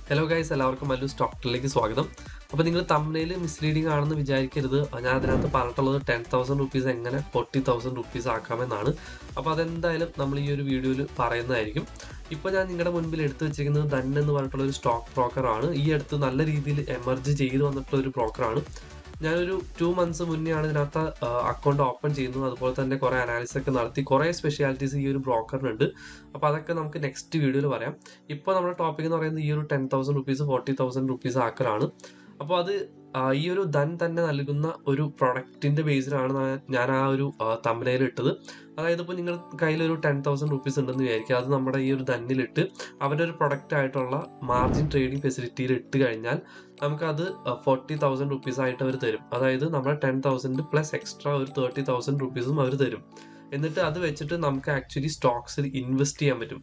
hello guys എല്ലാവർക്കും മല്ലു സ്റ്റോക്കിലേക്ക് സ്വാഗതം അപ്പോൾ നിങ്ങൾ തമ്മിൽ മിസ്ലീഡിംഗ് ആണെന്ന് വിചാരിക്കരുത് ഞാൻ അതിനകത്ത് പറഞ്ഞിട്ടുള്ളത് ടെൻ തൗസൻഡ് റുപ്പീസ് എങ്ങനെ ഫോർട്ടി തൗസൻഡ് റുപ്പീസ് ആക്കാമെന്നാണ് അപ്പോൾ അതെന്തായാലും നമ്മൾ ഈ ഒരു വീഡിയോയിൽ പറയുന്നതായിരിക്കും ഇപ്പോൾ ഞാൻ നിങ്ങളുടെ മുൻപിൽ എടുത്തു വെച്ചിരിക്കുന്നത് ധൻ എന്ന് പറഞ്ഞിട്ടുള്ള ഒരു സ്റ്റോക്ക് ബ്രോക്കറാണ് ഈ അടുത്ത് നല്ല രീതിയിൽ എമർജ് ചെയ്ത് വന്നിട്ടുള്ള ഒരു ബ്രോക്കറാണ് ഞാനൊരു ടു മന്ത്സ് മുന്നെയാണ് ഇതിനകത്ത് അക്കൗണ്ട് ഓപ്പൺ ചെയ്യുന്നത് അതുപോലെ തന്നെ കുറേ അനാലിസിസ് ഒക്കെ നടത്തി കുറേ സ്പെഷ്യാലിറ്റീസ് ഈ ഒരു ബ്രോക്കറിനുണ്ട് അപ്പോൾ അതൊക്കെ നമുക്ക് നെക്സ്റ്റ് വീഡിയോയിൽ പറയാം ഇപ്പോൾ നമ്മുടെ ടോപ്പിക് എന്ന് പറയുന്നത് ഈ ഒരു ten thousand rupees forty thousand rupees ആക്കലാണ് അപ്പോൾ അത് ആ, ഈ ഒരു ധൻ തന്നെ നൽകുന്ന ഒരു പ്രൊഡക്റ്റിന്റെ ബേസിലാണ് ഞാൻ- ഞാൻ ആ ഒരു തമ്പനയിൽ ഇട്ടത് അതായത് ഇപ്പോൾ നിങ്ങൾ കയ്യിൽ ഒരു ടെൻ തൗസൻഡ് റുപ്പീസ് ഉണ്ടെന്ന് വിചാരിക്കുക അത് നമ്മുടെ ഈ ഒരു ധന്നിലിട്ട് അവരുടെ ഒരു പ്രൊഡക്റ്റ് ആയിട്ടുള്ള മാർജിൻ ട്രേഡിംഗ് ഫെസിലിറ്റിയിൽ ഇട്ട് കഴിഞ്ഞാൽ നമുക്കത് ഫോർട്ടി തൗസൻഡ് റുപ്പീസ് ആയിട്ട് അവർ തരും അതായത് നമ്മുടെ ടെൻ തൗസൻഡ് പ്ലസ് എക്സ്ട്രാ ഒരു തേർട്ടി തൗസൻഡ് റുപ്പീസും അവർ തരും എന്നിട്ട് അത് വെച്ചിട്ട് നമുക്ക് ആക്ച്വലി സ്റ്റോക്സിൽ ഇൻവെസ്റ്റ് ചെയ്യാൻ പറ്റും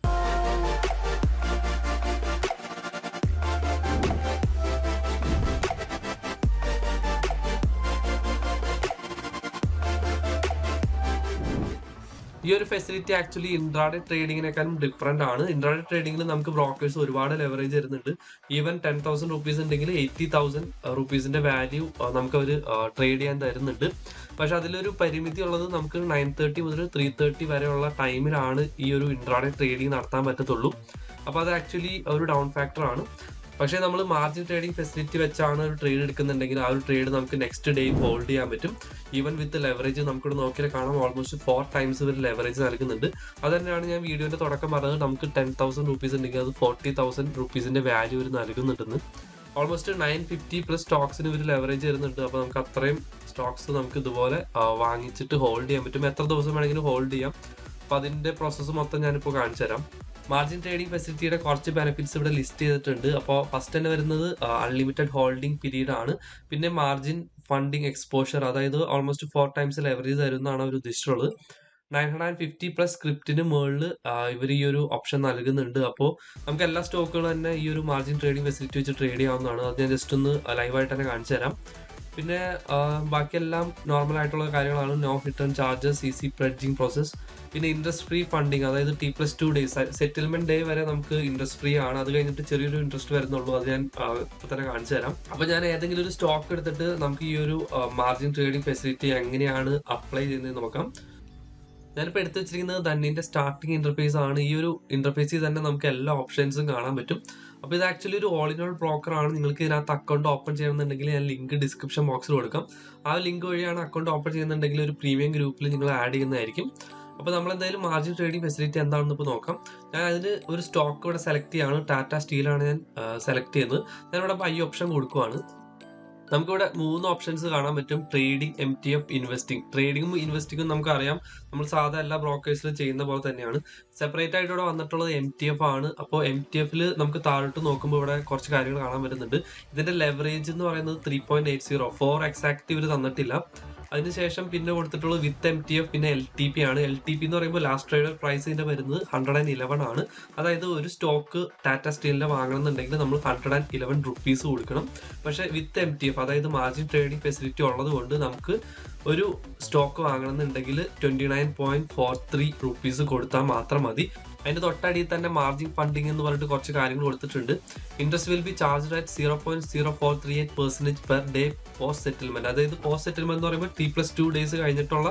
ഈ ഒരു ഫെസിലിറ്റി ആക്ച്വലി ഇൻട്രാഡേ ട്രേഡിങ്ങിനേക്കാളും ഡിഫറെന്റ് ആണ് ഇൻട്രാഡേ ട്രേഡിംഗിൽ നമുക്ക് ബ്രോക്കേഴ്സ് ഒരുപാട് ലെവറേജ് തരുന്നുണ്ട് ഈവൻ ടെൻ തൗസൻഡ് റുപ്പീസ് ഉണ്ടെങ്കിൽ എയ്റ്റി തൗസൻഡ് റുപ്പീസിന്റെ വാല്യൂ നമുക്ക് അവർ ട്രേഡ് ചെയ്യാൻ തരുന്നുണ്ട് പക്ഷെ അതിലൊരു പരിമിതി ഉള്ളത് നമുക്ക് നയൻ തേർട്ടി മുതൽ ത്രീ തേർട്ടി വരെയുള്ള ടൈമിലാണ് ഈ ഒരു ഇൻട്രാഡേ ട്രേഡിംഗ് നടത്താൻ പറ്റത്തുള്ളൂ അപ്പോൾ അത് ആക്ച്വലി ഒരു ഡൗൺ ഫാക്ടർ ആണ് പക്ഷേ നമ്മൾ മാർജിൻ ട്രേഡിംഗ് ഫെസിലിറ്റി വെച്ചാണ് ഒരു ട്രേഡ് എടുക്കുന്നുണ്ടെങ്കിൽ ആ ഒരു ട്രേഡ് നമുക്ക് നെക്സ്റ്റ് ഡേ ഹോൾഡ് ചെയ്യാൻ പറ്റും ഈവൻ വിത്ത് ലെവറേജ് നമുക്കിവിടെ നോക്കിയാൽ കാണാം ഓൾമോസ്റ്റ് ഫോർ ടൈംസ് ഇവർ ലെവറേജ് നൽകുന്നുണ്ട് അത് തന്നെയാണ് ഞാൻ വീഡിയോന്റെ തുടക്കം പറഞ്ഞത് നമുക്ക് ടെൻ തൗസൻഡ് റുപ്പീസ് ഉണ്ടെങ്കിൽ അത് ഫോർട്ടി തൗസൻഡ് റുപ്പീസിന്റെ വാല്യൂ ഇവർ നൽകുന്നുണ്ടെന്ന് ഓൾമോസ്റ്റ് നയൻ ഫിഫ്റ്റി പ്ലസ് സ്റ്റോക്സിന് ഇവർ ലെവറേജ് തരുന്നുണ്ട് അപ്പോൾ നമുക്ക് അത്രയും സ്റ്റോക്സ് നമുക്ക് ഇതുപോലെ ആ, വാങ്ങിച്ചിട്ട് ഹോൾഡ് ചെയ്യാൻ പറ്റും എത്ര ദിവസം വേണമെങ്കിലും ഹോൾഡ് ചെയ്യാം അപ്പോൾ അതിന്റെ പ്രോസസ്സ് മൊത്തം ഞാനിപ്പോൾ കാണിച്ചു തരാം മാർജിൻ ട്രേഡിംഗ് ഫെസിലിറ്റിയുടെ കുറച്ച് ബെനിഫിറ്റ്സ് ഇവിടെ ലിസ്റ്റ് ചെയ്തിട്ടുണ്ട് അപ്പോൾ ഫസ്റ്റ് തന്നെ വരുന്നത് അൺലിമിറ്റഡ് ഹോൾഡിംഗ് പീരീഡ് ആണ് പിന്നെ മാർജിൻ ഫണ്ടിങ് എക്സ്പോഷർ അതായത് ഓൾമോസ്റ്റ് ഫോർ ടൈംസ് ലെവറേജ് തരുമെന്നാണ് അവർ ഉദ്ദേശിച്ചിട്ടുള്ളത് nine hundred and fifty plus സ്ക്രിപ്റ്റിന് മുകളിൽ ഇവർ ഈ ഒരു ഓപ്ഷൻ നൽകുന്നുണ്ട് അപ്പോൾ നമുക്ക് എല്ലാ സ്റ്റോക്കുകളും തന്നെ ഈ ഒരു മാർജിൻ ട്രേഡിംഗ് ഫെസിലിറ്റി വെച്ച് ട്രേഡ് ചെയ്യാവുന്നതാണ് അത് ഞാൻ ജസ്റ്റ് ഒന്ന് ലൈവായിട്ട് തന്നെ കാണിച്ചു തരാം പിന്നെ ആ, ബാക്കിയെല്ലാം നോർമൽ ആയിട്ടുള്ള കാര്യങ്ങളാണ് no return charges C C pledging process പിന്നെ ഇൻട്രസ്റ്റ് ഫ്രീ ഫണ്ടിങ് അതായത് T plus two days settlement day വരെ നമുക്ക് ഇൻട്രസ്റ്റ് ഫ്രീ ആണ് അത് കഴിഞ്ഞിട്ട് ചെറിയൊരു ഇൻട്രസ്റ്റ് വരുന്നുള്ളൂ അത് ഞാൻ ആ, ഇപ്പൊ തന്നെ കാണിച്ചു തരാം അപ്പൊ ഞാൻ ഏതെങ്കിലും ഒരു സ്റ്റോക്ക് എടുത്തിട്ട് നമുക്ക് ഈ ഒരു മാർജിൻ ട്രേഡിംഗ് ഫെസിലിറ്റി എങ്ങനെയാണ് അപ്ലൈ ചെയ്യുന്നത് നോക്കാം ഞാനിപ്പോൾ എടുത്തു വെച്ചിരിക്കുന്നത് ധന്നിന്റെ സ്റ്റാർട്ടിംഗ് ഇന്റർഫേസ് ആണ് ഈ ഒരു ഇന്റർഫേസിൽ തന്നെ നമുക്ക് എല്ലാ ഓപ്ഷൻസും കാണാൻ പറ്റും അപ്പോൾ ഇത് ആക്ച്വലി ഒരു ഓൾ ഇൻ ഓൾ ബ്രോക്കർ ആണ് നിങ്ങൾക്ക് ഇതിനകത്ത് അക്കൗണ്ട് ഓപ്പൺ ചെയ്യണമെന്നുണ്ടെങ്കിൽ ഞാൻ ലിങ്ക് ഡിസ്ക്രിപ്ഷൻ ബോക്സിൽ കൊടുക്കാം ആ ലിങ്ക് വഴിയാണ് അക്കൗണ്ട് ഓപ്പൺ ചെയ്യുന്നുണ്ടെങ്കിൽ ഒരു പ്രീമിയം ഗ്രൂപ്പിൽ നിങ്ങൾ ആഡ് ചെയ്യുന്നതായിരിക്കും അപ്പോൾ നമ്മൾ എന്തായാലും മാർജിൻ ട്രേഡിംഗ് ഫെസിലിറ്റി എന്താണെന്ന് ഇപ്പോൾ നോക്കാം ഞാൻ അതിന് ഒരു സ്റ്റോക്ക് ഇവിടെ സെലക്ട് ചെയ്യാണ് ടാറ്റ സ്റ്റീലാണ് ഞാൻ സെലക്ട് ചെയ്യുന്നത് ഞാൻ ഇവിടെ ബൈ ഓപ്ഷൻ കൊടുക്കുവാണ് നമുക്കിവിടെ മൂന്ന് ഓപ്ഷൻസ് കാണാൻ പറ്റും trading M T F investing ട്രേഡിങ്ങും ഇൻവെസ്റ്റിംഗും നമുക്കറിയാം നമ്മൾ സാധാ എല്ലാ ബ്രോക്കേഴ്സിലും ചെയ്യുന്ന പോലെ തന്നെയാണ് സെപ്പറേറ്റ് ആയിട്ട് ഇവിടെ വന്നിട്ടുള്ളത് എം ടി എഫ് ആണ് അപ്പോൾ എം ടി എഫിൽ നമുക്ക് താഴോട്ട് നോക്കുമ്പോൾ ഇവിടെ കുറച്ച് കാര്യങ്ങൾ കാണാൻ പറ്റുന്നുണ്ട് ഇതിന്റെ ലെവറേജ് എന്ന് പറയുന്നത് three point eight zero four exact ഇവർ തന്നിട്ടില്ല അതിനുശേഷം പിന്നെ കൊടുത്തിട്ടുള്ളത് വിത്ത് എം ടി എഫ് പിന്നെ എൽ ടി പി ആണ് എൽ ടി പി എന്ന് പറയുമ്പോൾ ലാസ്റ്റ് ട്രേഡർ പ്രൈസ് ഇതിന്റെ വരുന്നത് ഹൺഡ്രഡ് ആൻഡ് ഇലവൻ ആണ് അതായത് ഒരു സ്റ്റോക്ക് ടാറ്റ സ്റ്റീലിന്റെ വാങ്ങണമെന്നുണ്ടെങ്കിൽ നമ്മൾ ഹൺഡ്രഡ് ആൻഡ് ഇലവൻ റുപ്പീസ് കൊടുക്കണം പക്ഷേ വിത്ത് എം ടി എഫ് അതായത് മാർജിൻ ട്രേഡിംഗ് ഫെസിലിറ്റി ഉള്ളത് കൊണ്ട് നമുക്ക് ഒരു സ്റ്റോക്ക് വാങ്ങണമെന്നുണ്ടെങ്കിൽ twenty nine point four three rupees കൊടുത്താൽ മാത്രം മതി അതിന്റെ തൊട്ടടിയിൽ തന്നെ മാർജിൻ ഫണ്ടിങ് എന്ന് പറഞ്ഞിട്ട് കുറച്ച് കാര്യങ്ങൾ കൊടുത്തിട്ടുണ്ട് interest will be charge at zero point zero four three eight percentage per day post settlement അതായത് പോസ്റ്റ് സെറ്റിൽമെന്റ് എന്ന് പറയുമ്പോൾ ടി പ്ലസ് ടു ഡേയ്സ് കഴിഞ്ഞിട്ടുള്ള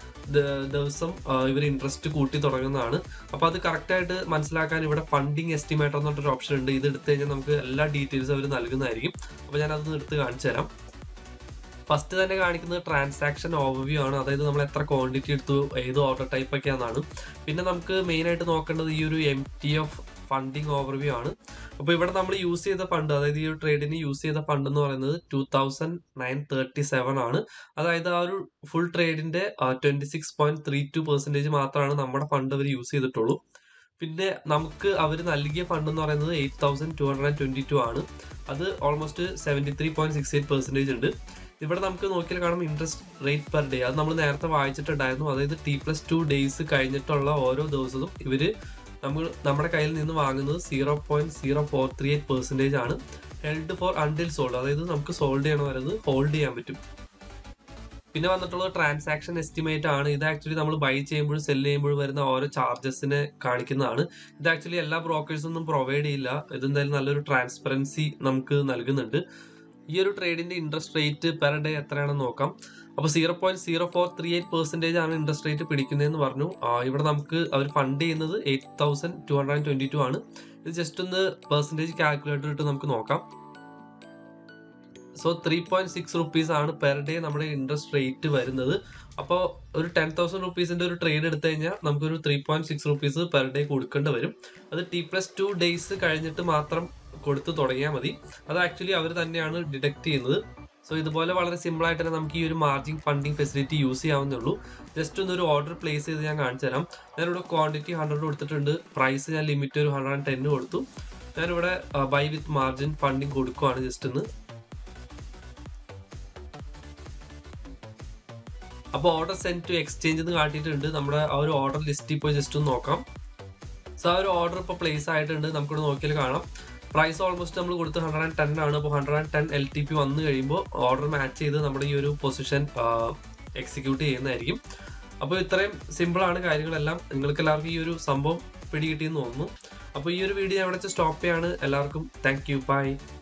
ദ- ദിവസം ഇവർ ഇൻട്രസ്റ്റ് കൂട്ടി തുടങ്ങുന്നതാണ് അപ്പോൾ അത് കറക്റ്റ് ആയിട്ട് മനസ്സിലാക്കാൻ ഇവിടെ ഫണ്ടിങ് എസ്റ്റിമേറ്റർ എന്ന് പറഞ്ഞൊരു ഓപ്ഷൻ ഉണ്ട് ഇത് എടുത്തു കഴിഞ്ഞാൽ നമുക്ക് എല്ലാ ഡീറ്റെയിൽസും അവർ നൽകുന്നതായിരിക്കും അപ്പോൾ ഞാൻ അതൊന്ന് എടുത്ത് കാണിച്ചു തരാം ഫസ്റ്റ് തന്നെ കാണിക്കുന്നത് ട്രാൻസാക്ഷൻ ഓവർവ്യൂ ആണ് അതായത് നമ്മൾ എത്ര ക്വാണ്ടിറ്റി എടുത്തു ഏത് ഓർഡർ ടൈപ്പ് ഒക്കെയാണെന്നാണ് പിന്നെ നമുക്ക് മെയിൻ ആയിട്ട് നോക്കേണ്ടത് ഈ ഒരു M T F funding overview ആണ് അപ്പോൾ ഇവിടെ നമ്മൾ യൂസ് ചെയ്ത ഫണ്ട് അതായത് ഈ ഒരു ട്രേഡിന് യൂസ് ചെയ്ത ഫണ്ട് എന്ന് പറയുന്നത് two thousand nine thirty seven ആണ് അതായത് ആ ഒരു ഫുൾ ട്രേഡിന്റെ twenty six point three two percentage മാത്രമാണ് നമ്മുടെ ഫണ്ട് അവർ യൂസ് ചെയ്തിട്ടുള്ളൂ പിന്നെ നമുക്ക് അവർ നൽകിയ ഫണ്ട് എന്ന് പറയുന്നത് eight thousand two hundred twenty two ആണ് അത് almost seventy three point six eight percentage ഉണ്ട് ഇവിടെ നമുക്ക് നോക്കിയാൽ കാണും ഇൻട്രസ്റ്റ് റേറ്റ് പെർ ഡേ അത് നമ്മൾ നേരത്തെ വായിച്ചിട്ടുണ്ടായിരുന്നു അതായത് ടി പ്ലസ് ടു ഡേയ്സ് കഴിഞ്ഞിട്ടുള്ള ഓരോ ദിവസവും ഇവര് നമ്മൾ നമ്മുടെ കയ്യിൽ നിന്ന് വാങ്ങുന്നത് zero point zero four three eight percentage ആണ് ഹെൽഡ് ഫോർ അണ്ടിൽ സോൾഡ് അതായത് നമുക്ക് സോൾഡ് ചെയ്യണ വരുന്നത് ഹോൾഡ് ചെയ്യാൻ പറ്റും പിന്നെ വന്നിട്ടുള്ളത് ട്രാൻസാക്ഷൻ എസ്റ്റിമേറ്റ് ആണ് ഇത് ആക്ച്വലി നമ്മൾ ബൈ ചെയ്യുമ്പോഴും സെല് ചെയ്യുമ്പോഴും വരുന്ന ഓരോ ചാർജസിനെ കാണിക്കുന്നതാണ് ഇത് ആക്ച്വലി എല്ലാ ബ്രോക്കേഴ്സും ഒന്നും പ്രൊവൈഡ് ചെയ്യില്ല ഇതെന്തായാലും നല്ലൊരു ട്രാൻസ്പെറൻസി നമുക്ക് നൽകുന്നുണ്ട് ഈ ഒരു ട്രേഡിന്റെ ഇൻട്രസ്റ്റ് റേറ്റ് പെർ ഡേ എത്രയാണെന്ന് നോക്കാം അപ്പോൾ zero point zero four three eight percentage ആണ് ഇൻട്രസ്റ്റ് റേറ്റ് പിടിക്കുന്നതെന്ന് പറഞ്ഞു ആ, ഇവിടെ നമുക്ക് അവർ ഫണ്ട് ചെയ്യുന്നത് eight thousand two hundred twenty two ആണ് ഇത് ജസ്റ്റ് ഒന്ന് പെർസെന്റേജ് കാൽക്കുലേറ്റർ ഇട്ട് നമുക്ക് നോക്കാം so three point six rupees ആണ് പെർ ഡേ നമ്മുടെ ഇൻട്രസ്റ്റ് റേറ്റ് വരുന്നത് അപ്പോൾ ഒരു ടെൻ തൗസൻഡ് റുപ്പീസിന്റെ ഒരു ട്രേഡ് എടുത്തു കഴിഞ്ഞാൽ നമുക്കൊരു three point six rupees per day കൊടുക്കേണ്ടി വരും അത് ടി പ്ലസ് ടു ഡേയ്സ് കഴിഞ്ഞിട്ട് മാത്രം കൊടുത്ത് തുടങ്ങിയാൽ മതി അത് ആക്ച്വലി അവർ തന്നെയാണ് ഡിഡക്ട് ചെയ്യുന്നത് സോ ഇതുപോലെ വളരെ സിമ്പിൾ ആയിട്ട് തന്നെ നമുക്ക് ഈ ഒരു മാർജിൻ ഫണ്ടിങ് ഫെസിലിറ്റി യൂസ് ചെയ്യാവുന്നേ ഉള്ളൂ ജസ്റ്റ് ഒന്ന് ഒരു ഓർഡർ പ്ലേസ് ചെയ്ത് ഞാൻ കാണിച്ചു തരാം ഞാനിവിടെ ക്വാണ്ടിറ്റി ഹൺഡ്രഡ് കൊടുത്തിട്ടുണ്ട് പ്രൈസ് ഞാൻ ലിമിറ്റ് ഒരു ഹൺഡ്രഡ് ആൻഡ് ടെന്ന് കൊടുത്തു ഞാനിവിടെ ബൈ വിത്ത് മാർജിൻ ഫണ്ടിങ് കൊടുക്കുവാണ് ജസ്റ്റ് ഒന്ന് അപ്പോൾ ഓർഡർ സെൻഡ് ടു എക്സ്ചേഞ്ച് എന്ന് കാട്ടിയിട്ടുണ്ട് നമ്മുടെ ആ ഒരു ഓർഡർ ലിസ്റ്റിൽ പോയി ജസ്റ്റ് ഒന്ന് നോക്കാം സോ ആ ഒരു ഓർഡർ ഇപ്പോൾ പ്ലേസ് ആയിട്ടുണ്ട് നമുക്കിവിടെ നോക്കിയാൽ കാണാം പ്രൈസ് ഓൾമോസ്റ്റ് നമ്മൾ കൊടുത്ത് ഹൺഡ്രഡ് ആൻഡ് ടെൻ ആണ് അപ്പോൾ hundred and ten L T P വന്നു കഴിയുമ്പോൾ ഓർഡർ മാച്ച് ചെയ്ത് നമ്മുടെ ഈ ഒരു പൊസിഷൻ എക്സിക്യൂട്ട് ചെയ്യുന്നതായിരിക്കും അപ്പോൾ ഇത്രയും സിമ്പിൾ ആണ് കാര്യങ്ങളെല്ലാം നിങ്ങൾക്ക് എല്ലാവർക്കും ഈ ഒരു സംഭവം പിടികിട്ടിയെന്ന് തോന്നുന്നു അപ്പോൾ ഈ ഒരു വീഡിയോ അവിടെ വെച്ച് സ്റ്റോപ്പ് ചെയ്യാണ് എല്ലാവർക്കും താങ്ക് യു ബൈ